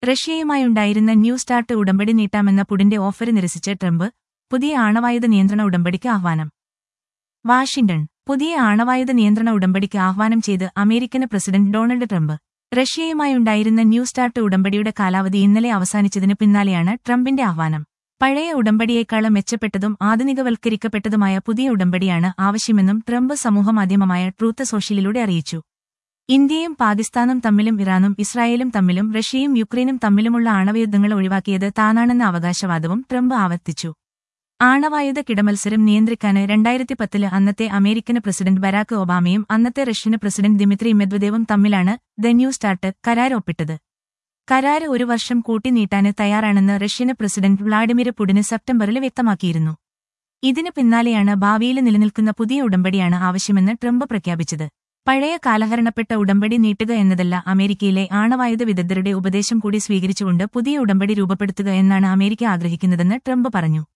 റഷ്യയുമായുണ്ടായിരുന്ന new start ഉടമ്പടി നീട്ടാമെന്ന പുടിന്റെ offer നിരസിച്ച് Trump പുതിയ ആണവായുധ നിയന്ത്രണ ഉടമ്പടിക്ക് ആഹ്വാനം വാഷിംഗ്ടൺ പുതിയ ആണവായുധ നിയന്ത്രണ ഉടമ്പടിക്ക് ആഹ്വാനം ചെയ്ത് അമേരിക്കൻ പ്രസിഡന്റ് ഡൊണാൾഡ് ട്രംപ് റഷ്യയുമായുണ്ടായിരുന്ന ന്യൂ സ്റ്റാർട്ട് ഉടമ്പടിയുടെ കാലാവധി ഇന്നലെ അവസാനിച്ചതിന് പിന്നാലെയാണ് ട്രംപിന്റെ ആഹ്വാനം പഴയ ഉടമ്പടിയേക്കാളും മെച്ചപ്പെട്ടതും ആധുനികവൽക്കരിക്കപ്പെട്ടതുമായ പുതിയ ഉടമ്പടിയാണ് ആവശ്യമെന്നും ട്രംപ് സമൂഹമാധ്യമമായ ട്രൂത്ത് സോഷ്യലിലൂടെ അറിയിച്ചു ഇന്ത്യയും പാകിസ്ഥാനും തമ്മിലും ഇറാനും ഇസ്രായേലും തമ്മിലും റഷ്യയും യുക്രൈനും തമ്മിലുമുള്ള ആണവയുദ്ധങ്ങൾ ഒഴിവാക്കിയത് താനാണെന്ന അവകാശവാദവും ട്രംപ് ആവർത്തിച്ചു ആണവായുധ കിടമത്സരം നിയന്ത്രിക്കാന് രണ്ടായിരത്തി പത്തില് അന്നത്തെ അമേരിക്കൻ പ്രസിഡന്റ് ബരാക്ക് ഒബാമയും അന്നത്തെ റഷ്യൻ പ്രസിഡന്റ് ദിമിത്രി മെദ്വദേവും തമ്മിലാണ് ദ ന്യൂ സ്റ്റാർട്ട് കരാർ ഒപ്പിട്ടത് കരാര് ഒരു വർഷം കൂട്ടി നീട്ടാന് തയ്യാറാണെന്ന് റഷ്യൻ പ്രസിഡന്റ് വ്ളാഡിമിർ പുടിന് സെപ്റ്റംബറിൽ വ്യക്തമാക്കിയിരുന്നു ഇതിന് പിന്നാലെയാണ് ഭാവിയിൽ നിലനിൽക്കുന്ന പുതിയ ഉടമ്പടിയാണ് ആവശ്യമെന്ന് ട്രംപ് പ്രഖ്യാപിച്ചത് പഴയ കാലഹരണപ്പെട്ട ഉടമ്പടി നീട്ടുക എന്നതല്ല അമേരിക്കയിലെ ആണവായുധ വിദഗ്ധരുടെ ഉപദേശം കൂടി സ്വീകരിച്ചുകൊണ്ട് പുതിയ ഉടമ്പടി രൂപപ്പെടുത്തുക എന്നാണ് അമേരിക്ക ആഗ്രഹിക്കുന്നതെന്ന് ട്രംപ് പറഞ്ഞു